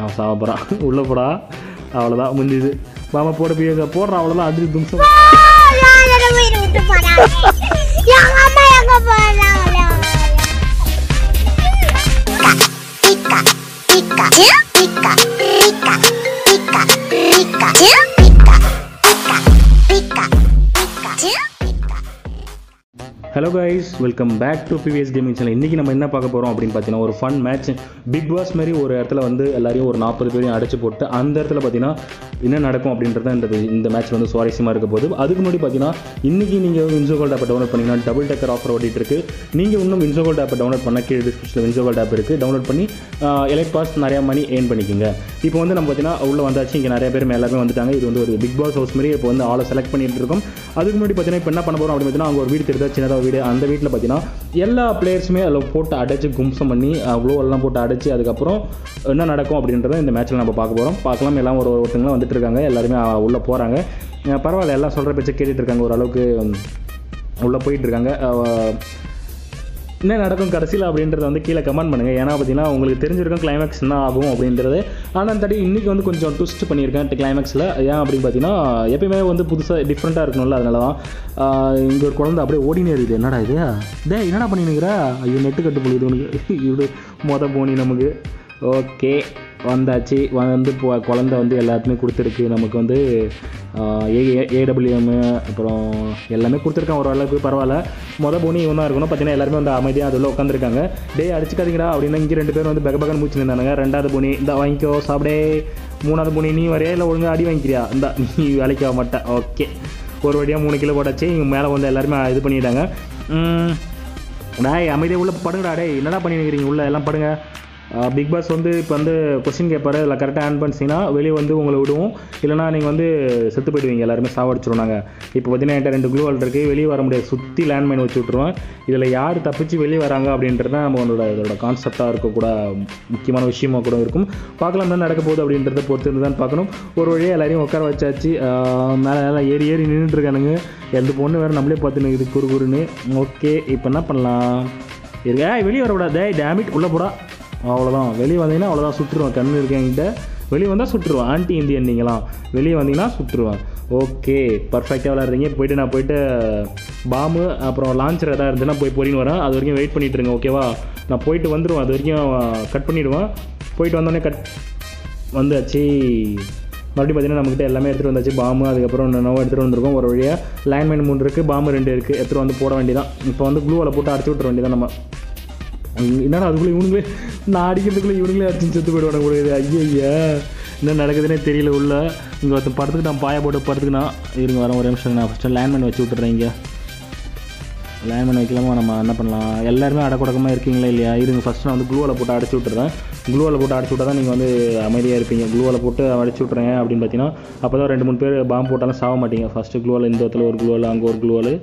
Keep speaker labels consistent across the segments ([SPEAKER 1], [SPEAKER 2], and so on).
[SPEAKER 1] நான் சாப்பிட்றான் உள்ளே போடா அவ்வளோதான் முடிஞ்சுது மாமா போட போய் போடுறான் அவ்வளோதான் அடி தும்சம்
[SPEAKER 2] யாரோட வீடு விட்டு போறாங்க எங்க அம்மா எங்க போறாங்க Pica, pica, pica, pica, pica, pica, pica, pica, pica, pica.
[SPEAKER 1] Hello guys welcome back to PVS gaming channel இன்றைக்கி நம்ம என்ன பார்க்க போகிறோம் அப்படின்னு பார்த்தீங்கன்னா ஒரு ஃபன் மேட்ச் பிக் பாஸ் மாதிரி ஒரு இடத்துல வந்து எல்லாரையும் ஒரு நாற்பது பேரையும் அடைச்சு போட்டு அந்த இடத்துல பார்த்தீங்கன்னா என்ன நடக்கும் அப்படின்றது தான் இந்த இந்த மேட்ச் வந்து சுவாரஸ்யமாக இருக்க போகுது அதுக்கு முன்னாடி பார்த்தீங்கன்னா இன்றைக்கி நீங்கள் வின்சோ கோல்ட் ஆப்பை டவுன்லோட் பண்ணிங்கன்னா டபுள் டக்கர் ஆஃபர் ஓடிட்டு இருக்கு நீங்கள் இன்னும் வின்சோ கோல்ட் ஆப்பை டவுன்லோட் பண்ண கீழே டிஸ்கிரிப்ஷனில் வின்சோ கோல்ட் ஆப் இருக்குது டவுன்லோட் பண்ணி எலக்ட் பாஸ் நிறையா மணி ஏர்ன் பண்ணிக்கோங்க இப்போ வந்து நம்ம பார்த்தீங்கன்னா உள்ளே வந்தாச்சு இங்கே நிறைய பேர் எல்லாருமே வந்துட்டாங்க இது வந்து ஒரு பிக் பாஸ் ஹவுஸ் மாதிரி இப்போ வந்து ஆளை செலக்ட் பண்ணிட்டு இருக்கோம் அதுக்கு முன்னாடி பார்த்தீங்கன்னா இப்போ என்ன பண்ண போகிறோம் அப்படின்னு பார்த்தீங்கன்னா அங்கே ஒரு வீடு தெரியுதா சின்னதாக வீடு அந்த வீட்டில் பார்த்தீங்கன்னா எல்லா பிளேயர்ஸுமே அதில் போட்டு அடைச்சு கும்சம் பண்ணி அவ்வளோ எல்லாம் போட்டு அடைச்சு அதுக்கப்புறம் என்ன நடக்கும் அப்படின்றத இந்த மேட்ச்சில் நம்ம பார்க்க போகிறோம் பார்க்கலாம் எல்லாம் ஒரு ஒருத்தங்களும் வந்துட்டு இருக்காங்க எல்லாருமே உள்ளே போகிறாங்க பரவாயில்ல எல்லாம் சொல்கிற பேச்சை கேட்டுட்டு இருக்காங்க ஓரளவுக்கு உள்ளே போயிட்டு இருக்காங்க அஹ், என்ன நடக்கும் கடைசியில் அப்படின்றத வந்து கீழே கமெண்ட் பண்ணுங்கள் ஏன்னா பார்த்தீங்கன்னா உங்களுக்கு தெரிஞ்சிருக்கும் கிளைமேக்ஸ் என்ன ஆகும் அப்படின்றது ஆனால் தடி இன்றைக்கி வந்து கொஞ்சம் ட்விஸ்ட் பண்ணியிருக்கேன் கிளைமேக்ஸில் ஏன் அப்படின்னு பார்த்தீங்கன்னா எப்பயுமே வந்து புதுசாக டிஃப்ரெண்ட்டாக இருக்கணும்ல அதனால தான் இங்கே ஒரு குழந்தை அப்படியே ஓடினே இருக்குது என்னடா இது டே என்னடா பண்ணினுங்கிற ஐயோ நெட்டு கட்டு போகுது உனக்கு இவடு மொத போனி நமக்கு ஓகே வந்தாச்சு வந்து இப்போ குழந்தை வந்து எல்லாத்துமே கொடுத்துருக்கு நமக்கு வந்து ஏடபிள்யூஎம் அப்புறம் எல்லாமே கொடுத்துருக்கான் ஓரளவுக்கு பரவாயில்ல மொதல் போனி இவன் தான் இருக்கணும் பார்த்தீங்கன்னா எல்லாருமே வந்து அமைதியாக அதில் உட்காந்துருக்காங்க டே அடிச்சுக்காதீங்கடா அப்படின்னு இங்கே ரெண்டு பேரும் வந்து பெக பகன் மூச்சு நின்றாங்க ரெண்டாவது போனி இந்த வாங்கிக்கோ சாப்பிடே மூணாவது போனி நீ வரையா இல்லை ஒழுங்கா அடி வாங்கிக்கிறியா இந்த நீ வேலைக்கு ஆக மாட்டேன் ஓகே ஒரு வழியாக மூணு கிலோ போட்டாச்சு இங்கே மேலே வந்து எல்லாருமே இது பண்ணிட்டாங்க ம், டேய் அமைதியாக உள்ள படுங்கடா டேய் என்னடா பண்ணிருக்கிறீங்க உள்ள எல்லாம் படுங்க பிக் பாஸ் வந்து இப்போ வந்து கொஸ்டின் கேட்பாரு அதில் கரெக்டாக ஆன் பண்ணிச்சிங்கன்னா வெளியே வந்து உங்களை விடுவோம் இல்லைனா நீங்கள் வந்து செத்து போயிடுவீங்க எல்லாருமே சாவடிச்சிரும் நாங்கள் இப்போ பார்த்தீங்கன்னா என்கிட்ட ரெண்டு க்ளூ வால் இருக்குது வெளியே வர முடியாது சுற்றி லேண்ட்மைன் வச்சு விட்ருவோம் இதில் யார் தப்பிச்சு வெளியே வராங்க அப்படின்றது தான் நம்மளோட இதோட கான்செப்டாக இருக்கக்கூட முக்கியமான விஷயமா கூட இருக்கும் பார்க்கலாம் என்ன நடக்க போகுது அப்படின்றத பொறுத்து இருந்து தான் பார்க்கணும் ஒரு வழியாக எல்லாரையும் உட்கார வச்சாச்சு ஆஹ் மேலே எல்லாம் ஏறி ஏறி நின்றுட்டு இருக்கானுங்க எந்த பொண்ணு வேறு நம்மளே பார்த்து நிற்குது குறு குறுன்னு ஓகே இப்போ என்ன பண்ணலாம் இருக்கா வெளியே வரக்கூடாது டேய் டேமிட் உள்ளே போடா அவ்வளோதான் வெளியே வந்தீங்கன்னா அவ்வளோதான் சுட்டுருவேன் கண்ணு இருக்கு என்கிட்ட வெளியே வந்தால் சுட்டுருவேன் ஆன்டி இந்தியன் நீங்களாம் வெளியே வந்தீங்கன்னா சுட்டுருவேன் ஓகே பர்ஃபெக்டாக விளாட்றீங்க போயிட்டு நான் போயிட்டு பாம்பு அப்புறம் லான்ச்சர் எதாவது இருந்துச்சுன்னா போய் பொறின்னு வரேன் அது வரைக்கும் வெயிட் பண்ணிட்டு இருங்க ஓகேவா நான் போயிட்டு வந்துடுவேன் அது வரைக்கும் கட் பண்ணிவிடுவேன் போயிட்டு வந்தோடனே கட் வந்தாச்சு மறுபடியும் பார்த்தீங்கன்னா நம்மக்கிட்ட எல்லாமே எடுத்துகிட்டு வந்தாச்சு பாம்பு அதுக்கப்புறம் என்னென்னவோ எடுத்துகிட்டு வந்திருக்கோம் ஒரு வழியாக லைன்மேன் மூணு இருக்குது பாம்பு ரெண்டு இருக்குது எடுத்துகிட்டு வந்து போட வேண்டியதான் இப்போ வந்து க்ளூவில் போட்டு அடிச்சு விட்ற வேண்டியதான் நம்ம என்னடா அதுக்குள்ளே இவனுங்களே நான் அடிக்கிறதுக்குள்ளே இவனுங்களே அடிச்சு செத்து போயிடுவாங்க கூடாது ஐயா என்ன நடக்குதுன்னே தெரியல உள்ள இங்கே ஒருத்தன் படத்துக்கு நான் பாய போட்டு படத்துக்கு நான் இருங்க வரேன் ஒரு நிமிஷம் நான் ஃபஸ்ட்டு லேண்ட்மேன் வச்சு விட்டுறேன் இங்கே லேண்ட்மேன் வைக்கலாமா நம்ம என்ன பண்ணலாம் எல்லாருமே அடக்குடக்கமாக இருக்கீங்களா இல்லையா இருங்க ஃபஸ்ட்டு நான் வந்து க்ளூவில் போட்டு அடிச்சு விட்டுறேன் க்ளூவில் போட்டு அடிச்சு விட்டா தான் நீங்கள் வந்து அமைதியாக இருப்பீங்க க்ளூவில் போட்டு அடிச்சு விட்றேன் அப்படின்னு பார்த்தீங்கன்னா அப்போ தான் ரெண்டு மூணு பேர் பாம்பு போட்டாலும் சாக மாட்டீங்க ஃபஸ்ட்டு க்ளூவில் இந்த இடத்துல ஒரு க்ளூவில் அங்கே ஒரு க்ளூவில்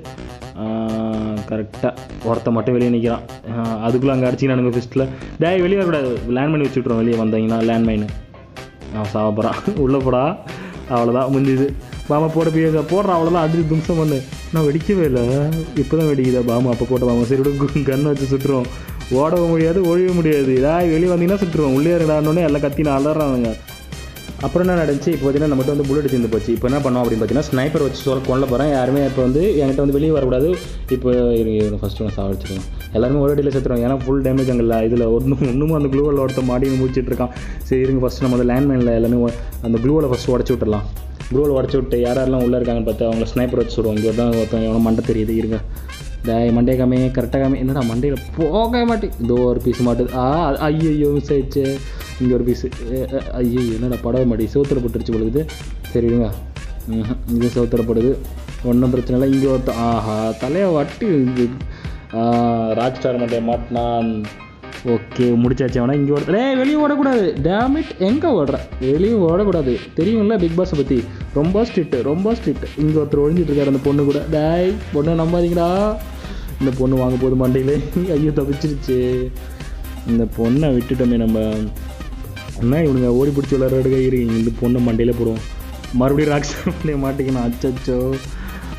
[SPEAKER 1] கரெக்டாக ஒருத்த மட்டும் வெளியே நிற்கிறான் அதுக்குள்ளே அங்கே அடிச்சிங்கன்னா ஃபிஸ்ட்டில் டேய் வெளியே வரக்கூடாது லேண்ட்மைன் வச்சு விட்ருவோம் வெளியே வந்தீங்கன்னா லேண்ட்மைனு நான் சாப்பிட்றான் உள்ளே போடா அவ்வளோதான் முடிஞ்சுது பாமா போட போய் போடுறான் அவ்வளோதான் அடி தும்சம் பண்ணு நான் வெடிக்கவே இல்லை இப்போ தான் வெடிக்குதா பாமா அப்போ போட்ட பாமா சரி விட கண்ணை வச்சு சுட்டுருவோம் ஓடவும் முடியாது ஒழிய முடியாது ஏதாவது வெளியே வந்தீங்கன்னா சுட்டுருவோம் உள்ளே இருந்தானோடனே எல்லாம் கத்தி நான் அலறானுங்க அப்புறம் என்ன நடந்துச்சு இப்போ பார்த்தீங்கன்னா நம்மகிட்ட வந்து புல்லட் தீர்ந்து போச்சு இப்போ என்ன பண்ணோம் அப்படின்னு பார்த்தீங்கன்னா ஸ்னைப்பர் வச்சு சொல்ல கொல்ல போகிறேன் யாருமே இப்போ வந்து என்கிட்ட வந்து வெளியே வரக்கூடாது இப்போ ஃபஸ்ட்டு நான் சாவடிச்சிருக்கேன் எல்லாருமே ஒரு அடியில் செத்துருவோம் ஏன்னா ஃபுல் டேமேஜ் அங்கே இல்லை இதில் ஒன்றும் இன்னமும் அந்த க்ளூவில் ஒருத்த மாடி முடிச்சிட்டு இருக்கான் சரி இருங்க ஃபஸ்ட்டு நம்ம அந்த லேண்ட்மைனில் எல்லாமே ஒ- அந்த க்ளூவில் ஃபஸ்ட்டு உடச்சி விட்டுறலாம் க்ளூவில் உடச்சி விட்டு யார் யாரெல்லாம் உள்ளே இருக்காங்கன்னு பார்த்து அவங்கள ஸ்னைப்பர் வச்சு சொல்லுவோம் இங்கே தான் ஒருத்தன் எவனோ மண்டை தெரியுது இருங்க டேய் மண்டே காமி கரெக்டாக காமி என்னடா மண்டையில் போக மாட்டேன் இதோ ஒரு பீஸ் மாட்டுது ஆ ஐயோ மிஸ் ஆயிடுச்சு இங்கே ஒரு பீஸு ஐயோ என்னடா படவே மாட்டி செவுத்துல போட்டுருச்சு பொழுது சரி இருங்க ம்ஹும். இது செவுத்தரப்படுது ஒன்றும் பிரச்சனை இல்லை இங்கே ஒருத்த ஆஹா தலையை வட்டி இது ஆ, ராக் ஸ்டார் மண்டையை மாட்டினான் ஓகே முடிச்சாச்சு அவனா இங்கே ஓட ஏய் வெளியே ஓடக்கூடாது டேமிட் எங்கே ஓடுற வெளியே ஓடக்கூடாது தெரியும்ல பிக் பாஸை பற்றி ரொம்ப ஸ்ட்ரிக்ட் ரொம்ப ஸ்ட்ரிக்ட் இங்கே ஒருத்தர் ஒழிஞ்சிட்டு இருக்காரு அந்த பொண்ணு கூட டேய் பொண்ணை நம்பாதீங்கடா இந்த பொண்ணு வாங்க போகுது மண்டையிலே ஐயோ தப்பிச்சிருச்சு இந்த பொண்ணை விட்டுட்டோமே நம்ம என்ன இவனுங்க ஓடி பிடிச்சி விளையாடுறதுக்கு இரு இந்த பொண்ணை மண்டையில் போடுவோம் மறுபடியும் ராக்ஸ் பண்ணி மாட்டிக்கணும் அச்சச்சோ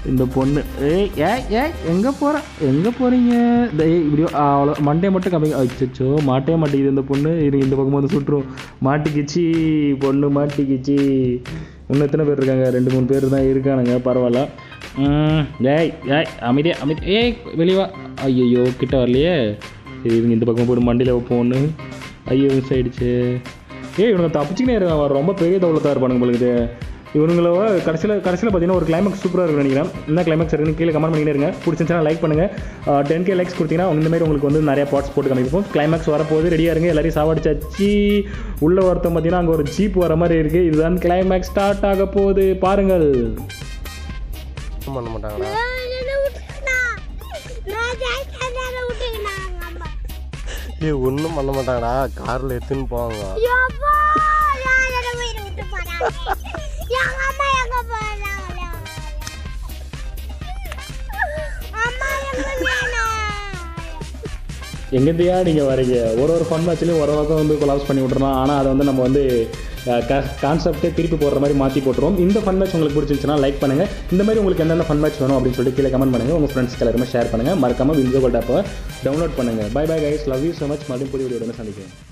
[SPEAKER 1] இந்த பொண்ணு ஏய் ஏய் ஏய் எங்கே போகிற எங்கே போகிறீங்க ஏய் இப்படியோ அவ்வளோ மண்டே மட்டும் கம்மி அச்சோ மாட்டே மாட்டேங்குது இந்த பொண்ணு இது இந்த பக்கம் வந்து சுட்டுரும் மாட்டிக்கிச்சு பொண்ணு மாட்டிக்கிச்சு இன்னும் எத்தனை பேர் இருக்காங்க ரெண்டு மூணு பேர் தான் இருக்கானுங்க பரவாயில்ல ம், ஏய் ஏய் அமைதியா அமைதி ஏய் வெளியே வா ஐயோ கிட்ட வரலையே சரி இவங்க இந்த பக்கம் போட்டு மண்டியில் வைப்போம் ஒன்று ஐயோ மிஸ் ஆயிடுச்சு ஏய் இவனுங்க தப்பிச்சுக்கினே இருக்காங்க அவன் ரொம்ப பெரிய தௌலத்தாக இருப்பானுங்க உங்களுக்கு இவனுங்கள கடைசியில் கடைசியில் பார்த்தீங்கன்னா ஒரு கிளைமேக்ஸ் சூப்பராக இருக்குன்னு நினைக்கிறேன் என்ன கிளைமேக்ஸ் இருக்குன்னு கீழே கமெண்ட் பண்ணிட்டே இருங்க பிடிச்சிருந்துச்சுன்னா லைக் பண்ணுங்கள் டென் கே லைக்ஸ் கொடுத்தீங்கன்னா இந்த மாதிரி உங்களுக்கு வந்து நிறைய பார்ட்ஸ் போட்டு காமிப்போம் கிளைமேக்ஸ் வரப்போகுது ரெடியாக இருங்க எல்லாரையும் சாவடிச்சாச்சு உள்ள ஒருத்தன் பார்த்தீங்கன்னா அங்கே ஒரு ஜீப் வர மாதிரி இருக்குது இதுதான் கிளைமேக்ஸ் ஸ்டார்ட் ஆக போகுது பாருங்கள்
[SPEAKER 3] ஒண்ணும் பண்ண மாட்டாங்கடா
[SPEAKER 2] என்ன விட்டுக்கினா நான் ஜெயிச்சதால விட்டுக்கினாங்க அம்மா
[SPEAKER 3] ஏய் ஒன்றும் பண்ண மாட்டாங்கடா காரில் எடுத்துன்னு போவாங்க
[SPEAKER 2] யப்பா நான் என்ன உயிரை விட்டு போறாங்க எங்க அம்மா எங்க போறாங்க அம்மா எங்க வேணும்
[SPEAKER 1] எங்கேருந்தையா நீங்கள் வரீங்க ஒரு ஒரு ஃபன் மேட்ச்லையும் ஒரு பக்கம் வந்து கொலாப்ஸ் பண்ணி விட்றோம் ஆனால் அதை வந்து நம்ம வந்து கான்செப்டே திருப்பி போடுற மாதிரி மாற்றி போட்டுருவோம் இந்த ஃபன் மேட்ச் உங்களுக்கு பிடிச்சிருந்துச்சுன்னா லைக் பண்ணுங்கள் இந்த மாதிரி உங்களுக்கு என்னென்ன ஃபன் மேட்ச் வேணும் அப்படின்னு சொல்லிட்டு கீழே கமெண்ட் பண்ணுங்கள் உங்கள் ஃப்ரெண்ட்ஸ்க்கு எல்லாருமே ஷேர் பண்ணுங்கள் மறக்காமல் வின்சோ கோல்ட் ஆப்பை டவுன்லோட் பண்ணுங்கள் bye bye guys love you so much மறுபடியும் புதிய வீடியோ சந்திக்கிறேன்